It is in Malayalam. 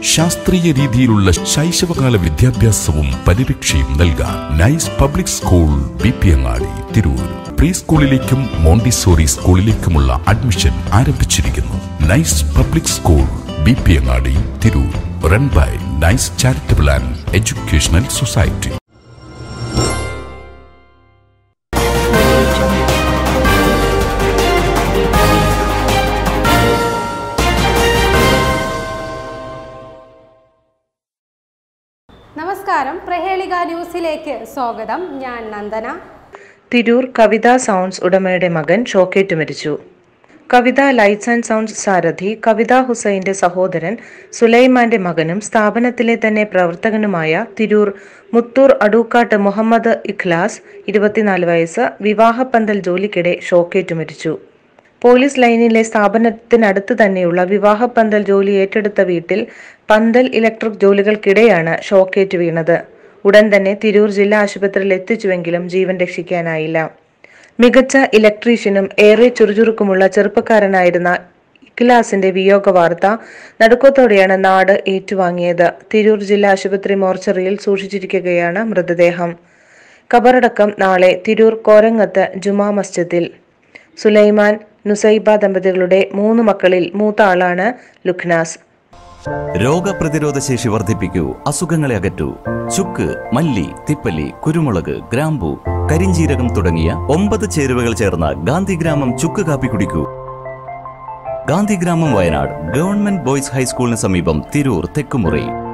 ശാസ്ത്രീയ രീതിയിലുള്ള ശൈശവകാല വിദ്യാഭ്യാസവും പരിരക്ഷയും നൽകാൻ nice public school B P Angadi Tirur pre സ്കൂളിലേക്കും മോണ്ടിസോറി സ്കൂളിലേക്കുമുള്ള അഡ്മിഷൻ ആരംഭിച്ചിരിക്കുന്നു nice public school B P Angadi Tirur run by nice charitable and educational society നമസ്കാരം പ്രഹേളിക ന്യൂസിലേക്ക് സ്വാഗതം ഞാൻ നന്ദന തിരൂർ കവിത സൗണ്ട്സ് ഉടമയുടെ മകൻ ഷോക്കേറ്റ് മരിച്ചു കവിത ലൈറ്റ്സ് ആൻഡ് സൗണ്ട്സ് സാരഥി കവിത ഹുസൈന്റെ സഹോദരൻ സുലൈമാന്റെ മകനും സ്ഥാപനത്തിലെ തന്നെ പ്രവർത്തകനുമായ തിരൂർ മുത്തൂർ അടൂക്കാട്ട് മുഹമ്മദ് ഇഖ്ലാസ് ഇരുപത്തിനാല് വയസ്സ് വിവാഹപ്പന്തൽ ജോലിക്കിടെ ഷോക്കേറ്റ് മരിച്ചു പോലീസ് ലൈനിലെ സ്ഥാപനത്തിനടുത്ത് തന്നെയുള്ള വിവാഹപ്പന്തൽ ജോലി ഏറ്റെടുത്ത വീട്ടിൽ പന്തൽ ഇലക്ട്രിക് ജോലികൾക്കിടെയാണ് ഷോക്കേറ്റ് വീണത് ഉടൻ തന്നെ തിരൂർ ജില്ലാ ആശുപത്രിയിൽ എത്തിച്ചുവെങ്കിലും ജീവൻ രക്ഷിക്കാനായില്ല മികച്ച ഇലക്ട്രീഷ്യനും ഏറെ ചുറുചുറുക്കുമുള്ള ചെറുപ്പക്കാരനായിരുന്ന ഇഖ്ലാസിന്റെ വിയോഗ വാർത്ത നടുക്കത്തോടെയാണ് നാട് ഏറ്റുവാങ്ങിയത് തിരൂർ ജില്ലാ ആശുപത്രി മോർച്ചറിയിൽ സൂക്ഷിച്ചിരിക്കുകയാണ് മൃതദേഹം കബറടക്കം നാളെ തിരൂർ കോരങ്ങത്ത് ജുമാ മസ്ജിദിൽ സുലൈമാൻ നുസൈബ ദമ്പതികളുടെ മൂന്ന് മക്കളിൽ മൂത്ത ആളാണ് ലുഖ്നാസ് രോഗപ്രതിരോധ ശേഷി വർദ്ധിപ്പിക്കൂ അസുഖങ്ങളെ അകറ്റൂ ചുക്ക് മല്ലി തിപ്പല്ലി കുരുമുളക് ഗ്രാമ്പു കരിഞ്ചീരകം തുടങ്ങിയ ഒമ്പത് ചേരുവകൾ ചേർന്ന ഗാന്ധിഗ്രാമം ചുക്ക് കാപ്പി കുടിക്കൂ ഗാന്ധിഗ്രാമം വയനാട് ഗവൺമെന്റ് ബോയ്സ് ഹൈസ്കൂളിന് സമീപം തിരൂർ തെക്കുമുറി